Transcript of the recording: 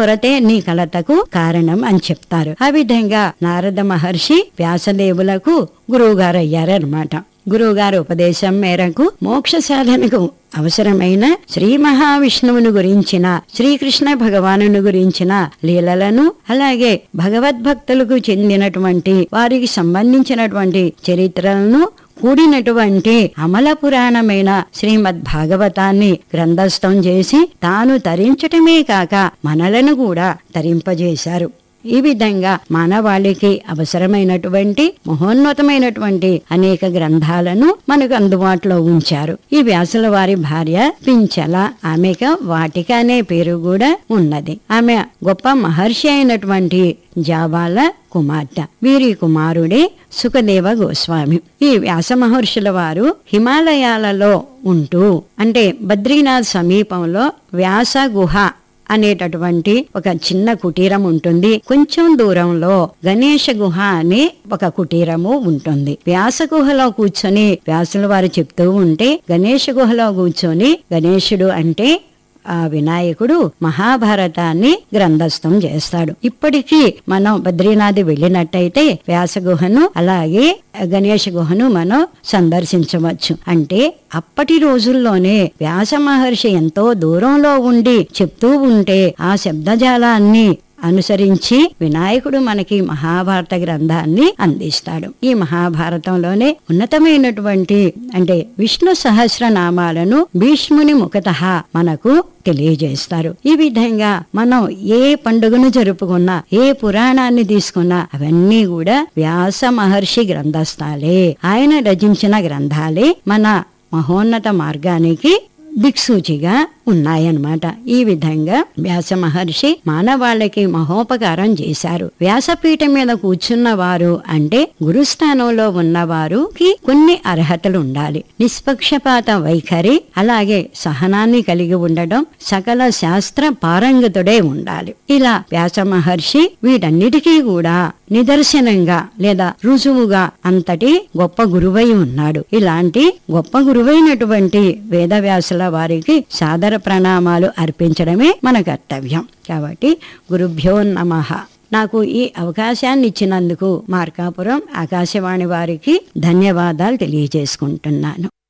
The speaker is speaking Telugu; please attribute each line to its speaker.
Speaker 1: కొరతే నీ కలతకు కారణం అని చెప్తారు ఆ విధంగా నారద మహర్షి వ్యాసదేవులకు గురువుగారు అయ్యారనమాట గురువుగారు ఉపదేశం మేరకు మోక్ష సాధనకు అవసరమైన శ్రీ మహావిష్ణువును గురించిన శ్రీకృష్ణ భగవానుని గురించిన లీలలను అలాగే భగవద్భక్తులకు చెందినటువంటి వారికి సంబంధించినటువంటి చరిత్రలను కూడినటువంటి అమల పురాణమైన శ్రీమద్ భాగవతాన్ని గ్రంథస్థం చేసి తాను తరించటమే కాక మనలను కూడా తరింపజేశారు ఈ విధంగా మానవాళికి అవసరమైనటువంటి మహోన్నతమైనటువంటి అనేక గ్రంథాలను మనకు అందుబాటులో ఉంచారు ఈ వ్యాసుల వారి భార్య పించల ఆమెకు వాటిక అనే పేరు కూడా ఉన్నది ఆమె గొప్ప మహర్షి అయినటువంటి జావాల కుమార్తె వీరి కుమారుడే సుఖదేవ గోస్వామి ఈ వ్యాస మహర్షుల వారు హిమాలయాలలో ఉంటూ అంటే బద్రీనాథ్ సమీపంలో వ్యాస గుహ అనేటటువంటి ఒక చిన్న కుటీరం ఉంటుంది కొంచెం దూరంలో గణేష గుహ అనే ఒక కుటీరము ఉంటుంది వ్యాస గుహలో కూర్చొని వ్యాసుల వారు చెప్తూ ఉంటే గణేష గుహలో కూర్చొని గణేశుడు అంటే ఆ వినాయకుడు మహాభారతాన్ని గ్రంథస్థం చేస్తాడు ఇప్పటికీ మనం బద్రీనాథ్ వెళ్ళినట్టయితే వ్యాస గుహను అలాగే గణేష గుహను మనం సందర్శించవచ్చు అంటే అప్పటి రోజుల్లోనే వ్యాస మహర్షి ఎంతో దూరంలో ఉండి చెప్తూ ఉంటే ఆ శబ్దజాలాన్ని అనుసరించి వినాయకుడు మనకి మహాభారత గ్రంథాన్ని అందిస్తాడు ఈ మహాభారతంలోనే ఉన్నతమైనటువంటి అంటే విష్ణు సహస్రనామాలను భీష్ముని ముఖత మనకు తెలియజేస్తారు ఈ విధంగా మనం ఏ పండుగను జరుపుకున్నా ఏ పురాణాన్ని తీసుకున్నా అవన్నీ కూడా వ్యాస మహర్షి గ్రంథస్థాలే ఆయన రచించిన గ్రంథాలే మన మహోన్నత మార్గానికి దిక్సూచిగా ఉన్నాయన్నమాట ఈ విధంగా వ్యాస మహర్షి మానవాళికి మహోపకారం చేశారు వ్యాసపీఠం మీద కూర్చున్న వారు అంటే గురుస్థానంలో ఉన్నవారుకి కొన్ని అర్హతలు ఉండాలి నిష్పక్షపాత వైఖరి అలాగే సహనాన్ని కలిగి ఉండడం సకల శాస్త్ర పారంగతుడే ఉండాలి ఇలా వ్యాస మహర్షి వీటన్నిటికీ కూడా నిదర్శనంగా లేదా రుజువుగా అంతటి గొప్ప గురువై ఉన్నాడు ఇలాంటి గొప్ప గురువైనటువంటి వేదవ్యాసుల వారికి సాదర ప్రణామాలు అర్పించడమే మన కర్తవ్యం కాబట్టి గురుభ్యో నమః నాకు ఈ అవకాశాన్ని ఇచ్చినందుకు మార్కాపురం ఆకాశవాణి వారికి ధన్యవాదాలు తెలియజేసుకుంటున్నాను